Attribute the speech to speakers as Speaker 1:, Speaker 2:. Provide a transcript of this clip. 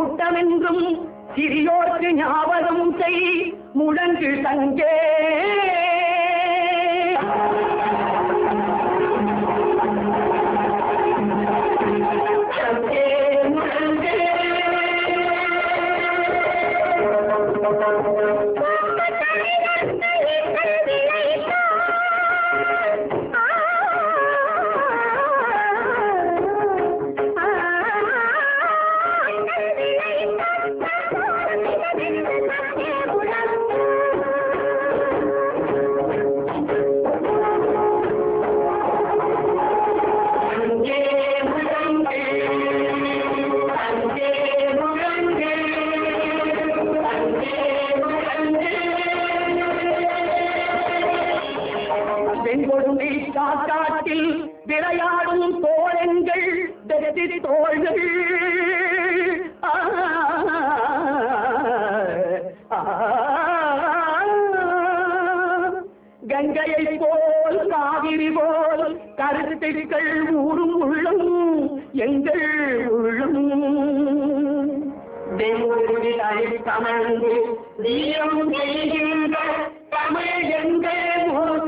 Speaker 1: கூட்டமென்றும் சிறியோர்க்கு ஞாபகம் செய் முழங்கு தங்கே தங்கே முழங்கு அங்கே முழங்கு அங்கே முழங்கு அங்கே முழங்கு வெண்கொடுமை காட்டாட்டில் விளையாடும் தோழங்கள் வெற்றி தோள்கள் ஆ, ஆ, கங்கையை போல் காவிரி போல் கருத்துக்கள் ஊரும் உள்ளம் எங்கள் உள்ளம் வெண்கொடுவில் அழித்தமர்ந்து வீரம் செய்கின்ற தமிழ் எங்கள் மூத்த